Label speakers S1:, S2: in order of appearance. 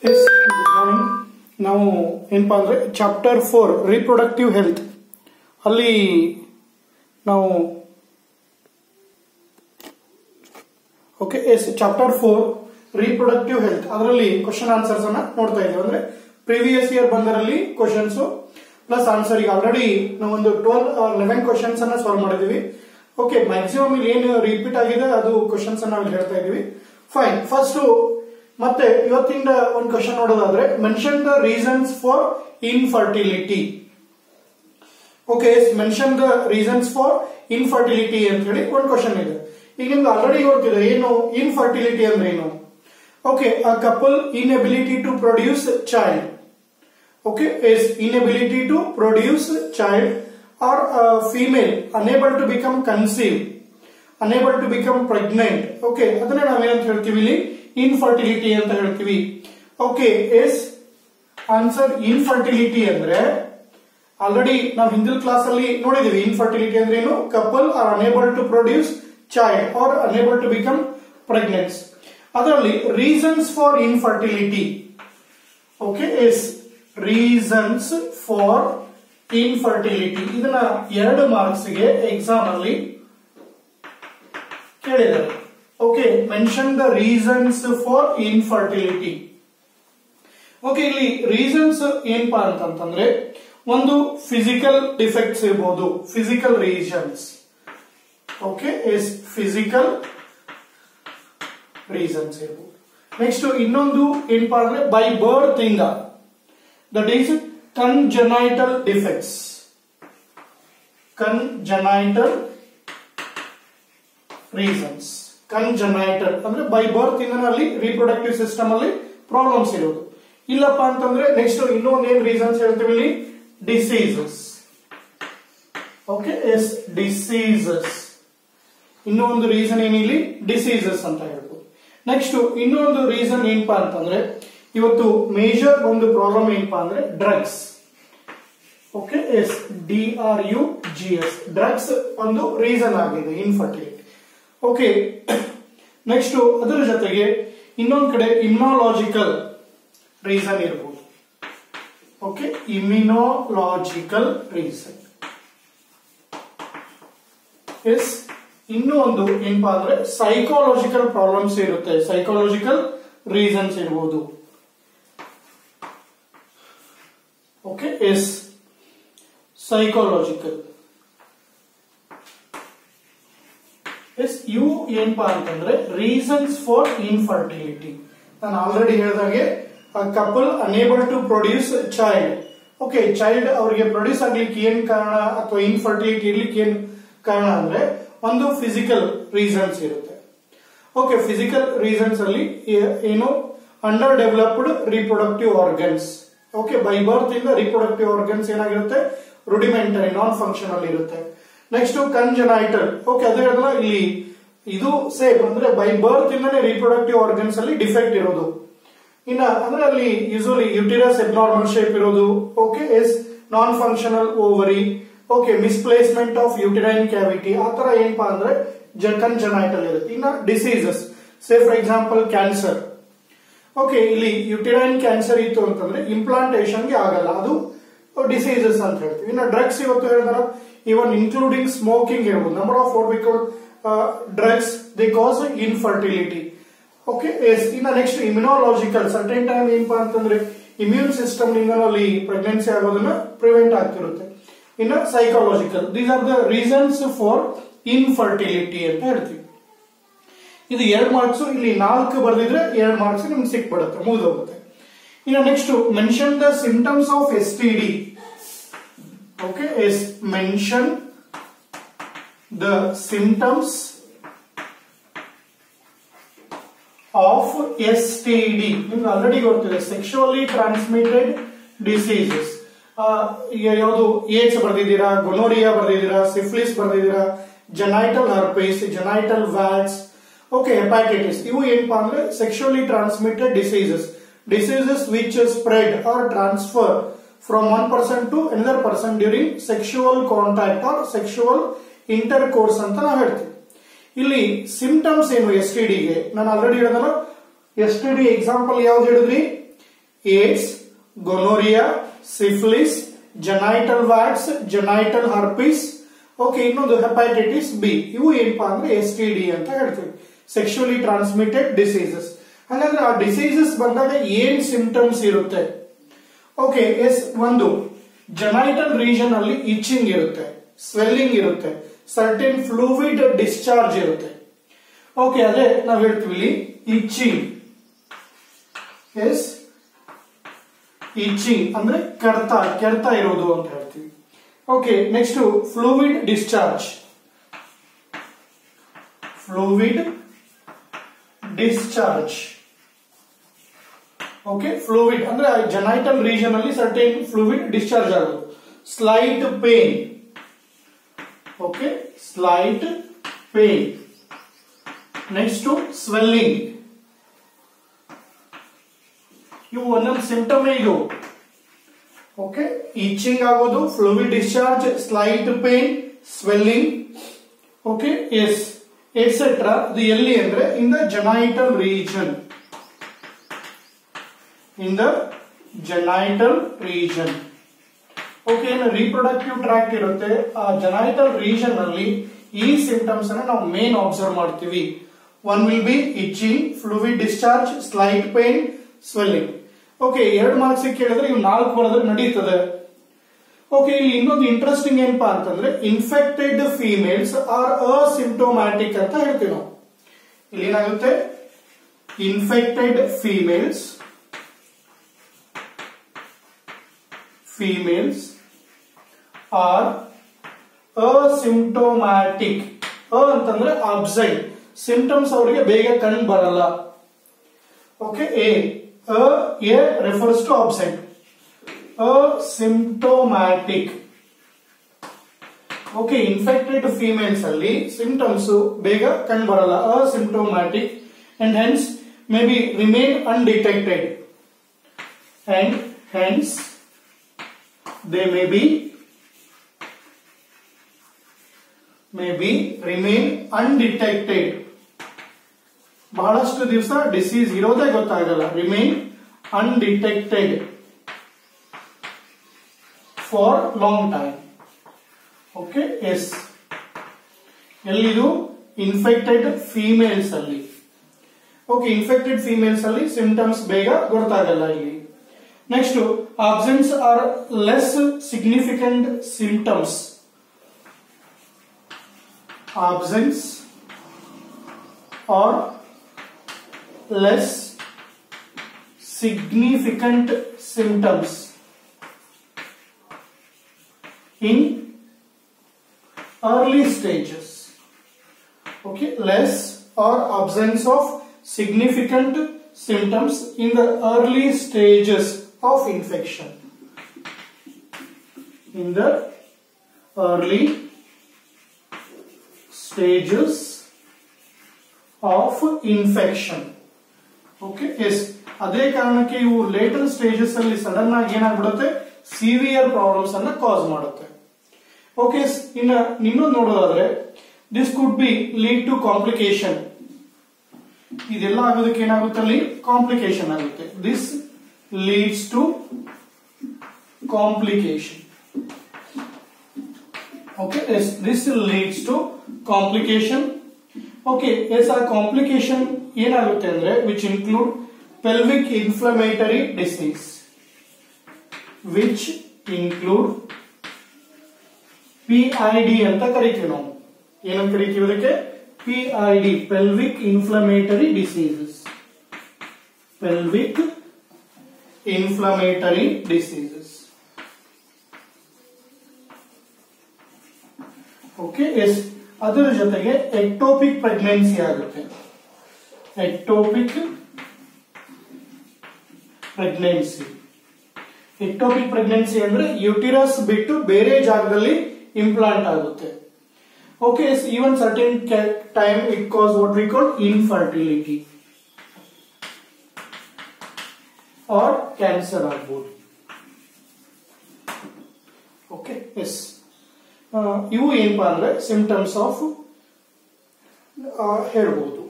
S1: yes good morning ನಾವು ಏನಪ್ಪಾ ಅಂದ್ರೆ ಚಾಪ್ಟರ್ ಫೋರ್ ರಿಪ್ರೊಡಕ್ಟಿವ್ ಹೆಲ್ತ್ ಅಲ್ಲಿ ನಾವು okay yes chapter four reproductive health ಅದರಲ್ಲಿ ಕ್ವಶನ್ ಆನ್ಸರ್ಸ್ ಅನ್ನ ನೋಡ್ತಾ ಇದ್ದೀವಿ ಅಂದ್ರೆ ಪ್ರಿವಿಯಸ್ ಇಯರ್ ಬಂದರಲ್ಲಿ ಕ್ವಶನ್ಸ್ ಪ್ಲಸ್ ಆನ್ಸರ್ ಈಗ ಆಲ್ರೆಡಿ ನಾವು ಒಂದು ಟ್ವೆಲ್ ಲೆವೆನ್ ಕ್ವಶನ್ಸ್ ಅನ್ನ ಸಾಲ್ವ್ ಮಾಡಿದೀವಿ ಓಕೆ ಮ್ಯಾಕ್ಸಿಮಮ್ ಇಲ್ಲಿ ಏನು ರಿಪೀಟ್ ಆಗಿದೆ ಅದು ಕ್ವಶನ್ಸ್ ಅನ್ನ ನಾವು ಹೇಳ್ತಾ ಇದೀವಿ ಫೈನ್ ಫಸ್ಟ್ ಮತ್ತೆ ಇವತ್ತಿಂದ ಒಂದು ಕ್ವಶನ್ ನೋಡೋದಾದ್ರೆ mention the reasons for infertility okay mention the reasons for infertility ಅಂತ ಹೇಳಿ ಒಂದು ಕ್ವಶನ್ ಇದೆ ಈಗ ನಿಮ್ಗೆ ಆಲ್ರೆಡಿ ಗೊತ್ತಿದೆ ಏನು ಇನ್ಫರ್ಟಿಲಿಟಿ ಅಂದ್ರೆ ಏನು okay a couple inability to produce child okay is inability to produce child or a female unable to become conceived unable to become pregnant okay ಅದನ್ನ ನಾವೇನಂತ ಹೇಳ್ತೀವಿ ಇಲ್ಲಿ ಇನ್ಫರ್ಟಿಲಿಟಿ ಅಂತ ಹೇಳ್ತೀವಿ ಓಕೆ ಎಸ್ ಆನ್ಸರ್ ಇನ್ಫರ್ಟಿಲಿಟಿ ಅಂದ್ರೆ already ನಾವು ಹಿಂದಿನ class ಅಲ್ಲಿ ನೋಡಿದೀವಿ ಇನ್ಫರ್ಟಿಲಿಟಿ ಅಂದ್ರೆ ಏನು couple are unable to produce child or unable to become pregnance ಅದರಲ್ಲಿ reasons for infertility okay yes reasons for infertility ಇದನ್ನ ಎರಡು ಮಾರ್ಕ್ಸ್ ಗೆ ಎಕ್ಸಾಮ್ ಅಲ್ಲಿ ಕೇಳಿದ್ದಾರೆ okay mention the reasons for infertility okay ಇಲ್ಲಿ ರೀಸನ್ಸ್ ಏನಪ್ಪಾ ಅಂತಂತಂದ್ರೆ ಒಂದು ಫಿಸಿಕಲ್ ಡಿಫೆಕ್ಟ್ಸ್ ಇರ್ಬೋದು physical reasons okay yes physical reasons ಇರ್ಬೋದು ನೆಕ್ಸ್ಟ್ ಇನ್ನೊಂದು ಏನಪ್ಪಾ ಅಂದ್ರೆ ಬೈ ಬರ್ತ್ ಇಂದ that is congenital defects congenital reasons congenital ಅಂದ್ರೆ ಬೈ ಬರ್ತ್ ಇಂದನಲ್ಲಿ ರಿಪ್ರೊಡಕ್ಟಿವ್ ಸಿಸ್ಟಮ್ ಅಲ್ಲಿ ಪ್ರಾಬ್ಲಮ್ಸ್ ಇರೋದು ಇಲ್ಲಪ್ಪ ಅಂತಂದ್ರೆ ನೆಕ್ಸ್ಟ್ ಇನ್ನೊಂದು ಏನ್ ರೀಸನ್ಸ್ ಹೇಳ್ತೀವಿ ಇಲ್ಲಿ ಡಿಸೀಸಸ್ ಓಕೆ ಎಸ್ ಡಿಸೀಸಸ್ ಇನ್ನೊಂದು ರೀಸನ್ ಏನಿಲ್ಲಿ ಡಿಸೀಸಸ್ ಅಂತ ಹೇಳ್ಬೋದು ನೆಕ್ಸ್ಟ್ ಇನ್ನೊಂದು ರೀಸನ್ ಏನಪ್ಪಾ ಅಂತಂದ್ರೆ ಇವತ್ತು ಮೇಜರ್ ಒಂದು ಪ್ರಾಬ್ಲಮ್ ಏನಪ್ಪಾ ಅಂದ್ರೆ drugs okay yes D R U G S drugs ಒಂದು ರೀಸನ್ ಆಗಿದೆ ಇನ್ಫರ್ಟಿಲಿಟಿ ಓಕೆ ನೆಕ್ಸ್ಟ್ ಅದರ ಜೊತೆಗೆ ಇನ್ನೊಂದು ಕಡೆ ಇಮ್ಯುನಾಲಜಿಕಲ್ ರೀಸನ್ ಇರಬಹುದು ಓಕೆ ಇಮ್ಯುನೋಲಾಜಿಕಲ್ ರೀಸನ್ ಎಸ್ ಇನ್ನೂ ಒಂದು ಏನಪ್ಪಾ ಅಂದ್ರೆ ಸೈಕಾಲಜಿಕಲ್ ಪ್ರಾಬ್ಲಮ್ಸ್ ಇರುತ್ತೆ ಸೈಕಾಲಜಿಕಲ್ ರೀಸನ್ಸ್ ಇರಬಹುದು ಓಕೆ ಎಸ್ ಸೈಕಾಲಜಿಕಲ್ ಎಸ್ ಇವು ಏನಪ್ಪಾ ಅಂತಂದ್ರೆ ರೀಸನ್ಸ್ ಫಾರ್ ಇನ್ಫರ್ಟಿಲಿಟಿ ನಾನು ಆಲ್ರೆಡಿ ಹೇಳಿದಾಗೆ couple unable to produce child okay child ಅವರಿಗೆ ಪ್ರೊಡ್ಯೂಸ್ ಆಗ್ಲಿಕ್ಕೆ ಏನ್ ಕಾರಣ ಅಥವಾ ಇನ್ಫರ್ಟಿಲಿಟಿ ಇರ್ಲಿಕ್ಕೆ ಏನ್ ಕಾರಣ ಅಂದ್ರೆ ಒಂದು ಫಿಸಿಕಲ್ ರೀಸನ್ಸ್ ಇರುತ್ತೆ ಓಕೆ ಫಿಸಿಕಲ್ ರೀಸನ್ಸ್ ಅಲ್ಲಿ ಏನು underdeveloped reproductive organs okay by birth ಇಂದ ರಿಪ್ರೊಡಕ್ಟಿವ್ ಆರ್ಗನ್ಸ್ ಏನಾಗಿರುತ್ತೆ ರುಡಿಮೆಂಟರಿ ನಾನ್ ಫಂಕ್ಷನಲ್ ಇರುತ್ತೆ ನೆಕ್ಸ್ಟ್ ಕನ್ಜನೈಟಲ್ ಓಕೆ ಅದೇ ಹೇಳಿದ್ರೆ ಇಲ್ಲಿ ಇದು ಸೇಮ್ ಅಂದ್ರೆ ಬೈ ಬರ್ತ್ ಇಂದನೇ ರಿಪ್ರೊಡಕ್ಟಿವ್ ಆರ್ಗನ್ಸ್ ಅಲ್ಲಿ ಡಿಫೆಕ್ಟ್ ಇರೋದು ಇನ್ನ ಅಂದ್ರೆ ಅಲ್ಲಿ ಯೂಶಲಿ ಯುಟಿರಸ್ ಎಬ್ನಾರ್ಮಲ್ ಶೇಪ್ ಇರೋದು okay yes non functional ovary okay misplacement of uterine cavity ಆ ತರ ಏನಪ್ಪಾ ಅಂದ್ರೆ ಕನ್ಜನೈಟಲ್ ಇರುತ್ತೆ ಇನ್ನ diseases say for example cancer okay ಇಲ್ಲಿ ಯುಟಿರೈನ್ ಕ್ಯಾನ್ಸರ್ ಇತ್ತು ಅಂತಂದ್ರೆ ಇಂಪ್ಲಾಂಟೇಶನ್ ಗೆ ಆಗಲ್ಲ ಅದು ಡಿಸೀಸಸ್ ಅಂತ ಹೇಳ್ತೀವಿ ಇನ್ನು ಡ್ರಗ್ಸ್ ಇವತ್ತು ಹೇಳಿದಾರ ಇವನ್ ಇನ್ಕ್ಲೂಡಿಂಗ್ ಸ್ಮೋಕಿಂಗ್ ಇರ್ಬೋದು number of what we call drugs they cause infertility okay yes ಇನ್ನ ನೆಕ್ಸ್ಟ್ ಇಮ್ಯುನಾಲಜಿಕಲ್ ಸರ್ಟೈನ್ ಟೈಮ್ ಏನಪ್ಪಾ ಅಂತಂದ್ರೆ ಇಮ್ಯೂನ್ ಸಿಸ್ಟಮ್ ನಿಂದಲ್ಲಿ ಪ್ರೆಗ್ನೆನ್ಸಿ ಆಗೋದನ್ನ ಪ್ರಿವೆಂಟ್ ಆಗ್ತಿರುತ್ತೆ ಇನ್ನು psychological these are the reasons for infertility ಅಂತ ಹೇಳ್ತೀವಿ ಇದು ಎರಡು ಮಾರ್ಕ್ಸ್ ಇಲ್ಲಿ ನಾಲ್ಕು ಬರೆದಿದ್ರೆ ಎರಡು ಮಾರ್ಕ್ಸ್ ನಿಮ್ಗೆ ಸಿಕ್ಬಿಡುತ್ತೆ ಮುಗಿದೋಗುತ್ತೆ ಇನ್ನು next mention the symptoms of S T D okay yes mention the symptoms of S T D ನಿಮ್ಗೆ ಆಲ್ರೆಡಿ ಗೊತ್ತಿದೆ ಸೆಕ್ಷುವಲಿ ಟ್ರಾನ್ಸ್ಮಿಟೆಡ್ ಡಿಸೀಸಸ್ ಈಗ ಯಾವುದು ಏಡ್ಸ್ ಬರ್ದಿದ್ದೀರಾ ಗೊನೋರಿಯಾ ಬರ್ದಿದ್ದೀರಾ ಸಿಫ್ಲಿಸ್ ಬರ್ದಿದ್ದೀರಾ genital herpes genital warts okay hepatitis ಇವು ಏನಪ್ಪಾ ಅಂದ್ರೆ sexually transmitted diseases diseases which spread or transfer from one person to another person during sexual contact or sexual intercourse ಅಂತ ನಾವು ಹೇಳ್ತೀವಿ ಇಲ್ಲಿ ಸಿಂಟಮ್ಸ್ ಏನು ಎಸ್ ಟಿ ಡಿಗೆ ನಾನು ಆಲ್ರೆಡಿ ಹೇಳಿದಲ್ಲ ಎಸ್ ಟಿ ಡಿ ಎಕ್ಸಾಂಪಲ್ ಯಾವ್ದು ಹೇಳಿದ್ರಿ AIDS gonorrhoea syphilis genital warts genital herpes okay ಇನ್ನೊಂದು ಹೆಪಟೈಟಿಸ್ ಬಿ ಇವು ಏನಪ್ಪಾ ಅಂದ್ರೆ ಎಸ್ ಟಿ ಡಿ ಅಂತ ಹೇಳ್ತೀವಿ ಸೆಕ್ಷುಲಿ ಟ್ರಾನ್ಸ್ಮಿಟೆಡ್ ಡಿಸೀಸಸ್ ಹಾಗಾದ್ರೆ ಆ ಡಿಸೀಸಸ್ ಬಂದಾಗ ಏನ್ ಸಿಂಪ್ಟಮ್ಸ್ ಇರುತ್ತೆ ಓಕೆ ಎಸ್ ಒಂದು ಜನೈಟಲ್ ರೀಜನ್ ಅಲ್ಲಿ ಇಚಿಂಗ್ ಇರುತ್ತೆ ಸ್ವೆಲ್ಲಿಂಗ್ ಇರುತ್ತೆ ಸರ್ಟೆನ್ ಫ್ಲೂವಿಡ್ ಡಿಸ್ಚಾರ್ಜ್ ಇರುತ್ತೆ ಓಕೆ ಅದೇ ನಾವ್ ಹೇಳ್ತೀವಿ ಇಲ್ಲಿ ಇಚಿಂಗ್ ಎಸ್ ಇಚಿಂಗ್ ಅಂದ್ರೆ ಕಡ್ತಾ ಕೆಡ್ತಾ ಇರೋದು ಅಂತ ಹೇಳ್ತೀವಿ okay next fluid discharge fluid discharge okay fluid ಅಂದ್ರೆ ಜನೈಟಲ್ ರೀಜನ್ ಅಲ್ಲಿ ಸರ್ಟೇನ್ ಫ್ಲೂವಿಡ್ ಡಿಸ್ಚಾರ್ಜ್ ಆಗೋದು slight pain okay slight pain next swelling ಇವು ಒಂದೊಂದು ಸಿಂಟಮ್ ಇದು ಓಕೆ ಇಚಿಂಗ್ ಆಗೋದು fluid discharge slight pain swelling okay yes etcetera ಇದು ಎಲ್ಲಿ ಅಂದ್ರೆ in the genital region in the genital region okay ಏನು ರೀಪ್ರೊಡಕ್ಟಿವ್ ಟ್ರ್ಯಾಕ್ಟ್ ಇರುತ್ತೆ ಆ ಜನೈಟಲ್ ರೀಜನ್ ಅಲ್ಲಿ ಈ ಸಿಂಟಮ್ಸ್ ಅನ್ನ ನಾವು ಮೇನ್ ಅಬ್ಸರ್ವ್ ಮಾಡ್ತೀವಿ one will be itching fluid discharge slight pain swelling okay ಎರಡು ಮಾರ್ಕ್ಸ್ ಕೇಳಿದ್ರೆ ಇವು ನಾಲ್ಕು ಬರೆದ್ರೆ ನಡೀತದೆ ಓಕೆ ಇಲ್ಲಿ ಇನ್ನೊಂದು ಇಂಟ್ರೆಸ್ಟಿಂಗ್ ಏನಪ್ಪಾ ಅಂತಂದ್ರೆ ಇನ್ಫೆಕ್ಟೆಡ್ ಫೀಮೇಲ್ಸ್ ಆರ್ ಅಸಿಂಪ್ಟೋಮ್ಯಾಟಿಕ್ ಅಂತ ಹೇಳ್ತೀವಿ ನಾವು ಇಲ್ಲಿ ಏನಾಗುತ್ತೆ infected females females are asymptomatic uh ಅಂತಂದ್ರೆ ಅಬ್ಸೈಡ್ ಸಿಂಟಮ್ಸ್ ಅವರಿಗೆ ಬೇಗ ಕಂಡು ಬರಲ್ಲ okay A A refers to absent asymptomatic okay infected females ಅಲ್ಲಿ ಸಿಂಟಮ್ಸ್ ಬೇಗ ಕಂಡು ಬರಲ್ಲ asymptomatic and hence may be remain undetected and hence they may be may be remain undetected ಬಹಳಷ್ಟು ದಿವಸ ಡಿಸೀಸ್ ಇರೋದೇ ಗೊತ್ತಾಗಲ್ಲ remain undetected for long time okay yes ಎಲ್ಲಿದು infected females ಅಲ್ಲಿ ಓಕೆ ಇನ್ಫೆಕ್ಟೆಡ್ ಫೀಮೇಲ್ಸ್ ಅಲ್ಲಿ ಸಿಂಟಮ್ಸ್ ಬೇಗ ಗೊತ್ತಾಗಲ್ಲ ಇಲ್ಲಿ next absence or less significant symptoms absence or less significant symptoms in early stages okay less or absence of significant symptoms in the early stages of infection in the early stages of infection okay yes ಅದೇ ಕಾರಣಕ್ಕೆ ಇವು litre stages ಅಲ್ಲಿ sudden ಆಗಿ ಏನಾಗ್ಬಿಡುತ್ತೆ severe problems ಅನ್ನ ಕಾಸ್ ಮಾಡುತ್ತೆ okay ಇನ್ನ ಇನ್ನೊಂದು ನೋಡೋದಾದ್ರೆ this could be lead to complication ಇದೆಲ್ಲ ಆಗೋದಕ್ಕೆ ಏನಾಗುತ್ತೆ ಅಲ್ಲಿ ಕಾಂಪ್ಲಿಕೇಶನ್ ಆಗುತ್ತೆ this leads to complication okay yes this leads to complication okay yes ಆ ಕಾಂಪ್ಲಿಕೇಶನ್ ಏನಾಗುತ್ತೆ ಅಂದ್ರೆ which include pelvic inflammatory disease which include P I D ಅಂತ ಕರಿತೀವಿ ನಾವು ಏನಂತ ಕರಿತೀವಿ ಅದಕ್ಕೆ P I D pelvic inflammatory diseases pelvic inflammatory diseases okay yes ಅದರ ಜೊತೆಗೆ ಎಕ್ಟೋಪಿಕ್ ಪ್ರೆಗ್ನೆನ್ಸಿ ಆಗುತ್ತೆ ಎಕ್ಟೋಪಿಕ್ ಪ್ರೆಗ್ನೆನ್ಸಿ ಎಕ್ಟೋಪಿಕ್ ಪ್ರೆಗ್ನೆನ್ಸಿ ಅಂದ್ರೆ ಯುಟಿರಸ್ ಬಿಟ್ಟು ಬೇರೆ ಜಾಗದಲ್ಲಿ ಇಂಪ್ಲಾಂಟ್ ಆಗುತ್ತೆ okay even certain time it cause what we call infertility or cancer ಆಗ್ಬೋದು okay yes ಇವು ಏನಪ್ಪಾ ಅಂದ್ರೆ ಸಿಂಟಮ್ಸ್ ಆಫ್ ಹೇಳ್ಬೋದು